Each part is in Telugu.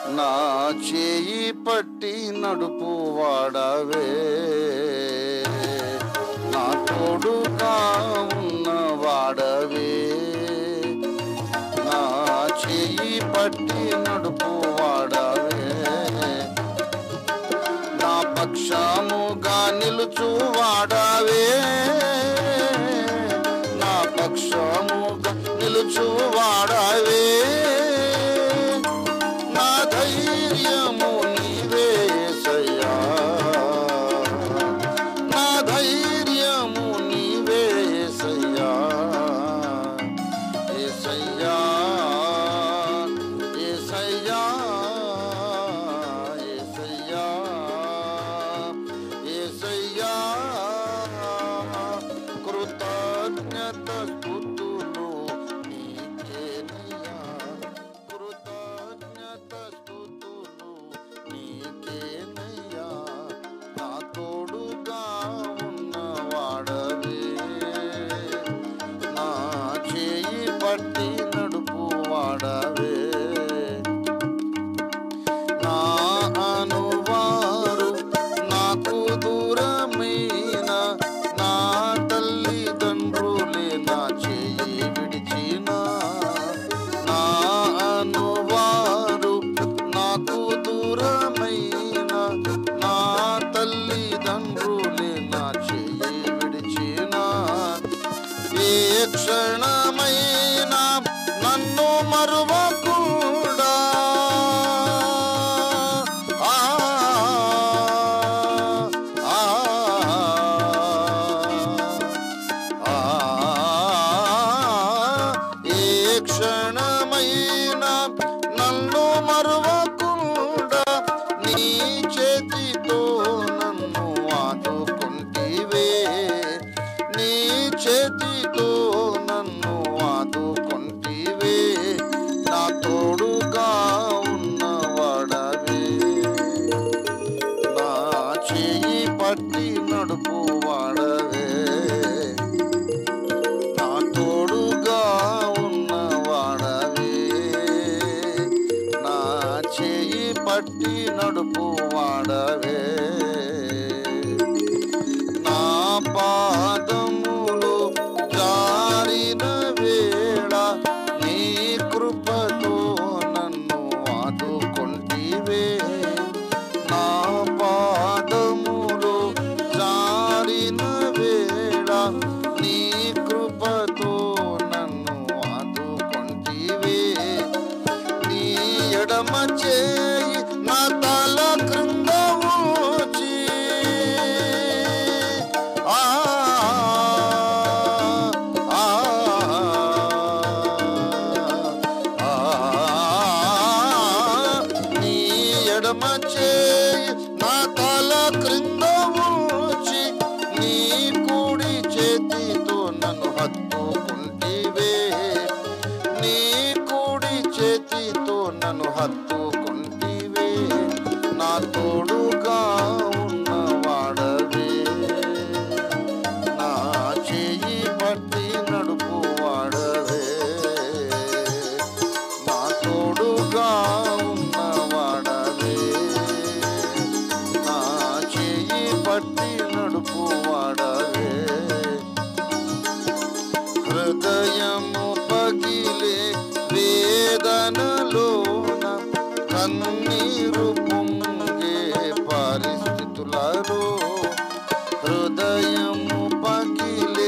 నా చేయి పట్టి నడుపు వాడవే నా తోడుగా ఉన్న వాడవే నా చేయి పట్టి నడుపు వాడవే నా పక్షముగా నిలుచు వాడవే నా పక్షముగా నిలుచు వాడవే నా ధైర్యము నీవే యేసయ్యా నా ధైర్యము నీవే యేసయ్యా యేసయ్యా యేసయ్యా యేసయ్యా యేసయ్యా కృతజ్ఞత స్తుతులు నీకేనయ్యా కృతజ్ఞత స్తుతులు నీకేనయ్యా నా తోడుగా ఉన్నవాడవే నా చేయి పట్టి నడుపు వాడవే నా అనువారు నాకు దూరమైన నా తల్లిదండ్రులే నా చేయి విడిచిన నా అనువారు నాకు దూరమైన నా తల్లిదండ్రులే నా చేయి విడిచిన ఏ క్షణమైనా నన్ను మరువకుండా ఆ, ఆ, ఆ, ఏ క్షణమైనా నన్ను మరువకుండా నీ చేతితో నన్ను ఆదుకుంటివే నీ చేతితో నన్ను ఆదుకుంటివే నా తోడుగా ఉన్నవాడవే నా చేయి పట్టి నడుపు వాడవే నా తోడుగా ఉన్నవాడవే నా చేయి పట్టి నడుపు వాడవే నా పాదములు జారిన వేళ నీ కృపతో నన్ను ఆదుకొంటివే నా పాదములు జారిన వేళ నీ కృపతో నన్ను ఆదుకొంటివే నీ ఎడమ చేయి నా తల క్రింద ఉంచి ఆ, ఆ, ఆ, నీ ఎడమ చేయి నా తల క్రింద ఉంచి నీ కుడి చేతితో నన్ను హత్తుకుంటివే నీ కుడి చేతితో నన్ను హత్తుకుంటివే నా తోడుగా ఉన్నవాడవే నా చేయి పట్టి నడుపు వాడవే నా తోడుగా ఉన్నవాడవే నా చేయి పట్టి నడుపు వాడవే హృదయము పగిలే వేదనలోన కన్నీరు పొంగే పరిస్థితులలో హృదయము పగిలే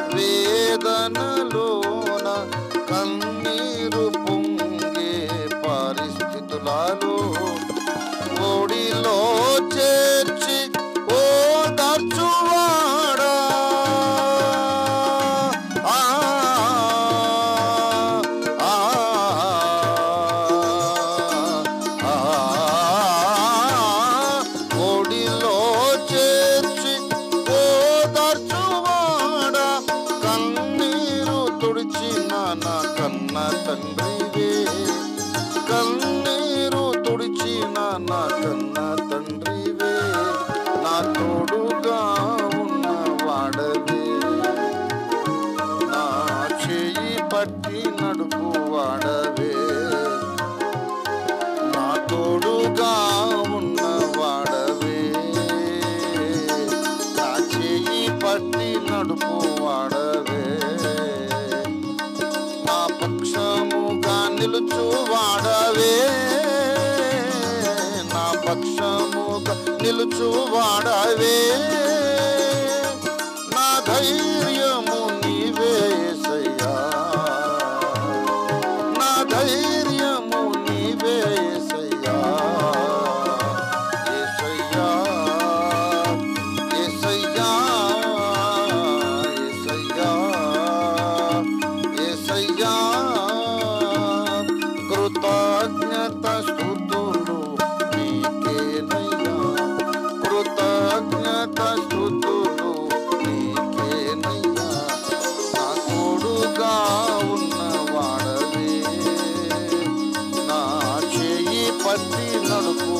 వేదనలోన కన్నీరు పొంగే పరిస్థితులలో ఒడిలో చేర్చి ఓ దర్చువాడా ఆ, ఆ, ఆ, ఒడిలో చేర్చి ఓ దర్చువాడా కన్నీరు తుడిచిన నా కన్న తండ్రివే కన్నీరు తుడిచి పక్షముగా నిలుచువాడవే నా ధైర్యము నీవేసయ్యా నా ధైర్యము నీవేసయ్యా యేసయ్యా యేసయ్యా యేసయ్యా యేసయ్యా కృతజ్ఞత స్తుతులు నీకేనయ్యా కృతజ్ఞత స్తుతులు నీకేనయ్యా నా తోడుగా ఉన్నవాడవే నా చేయి పట్టి నడుపు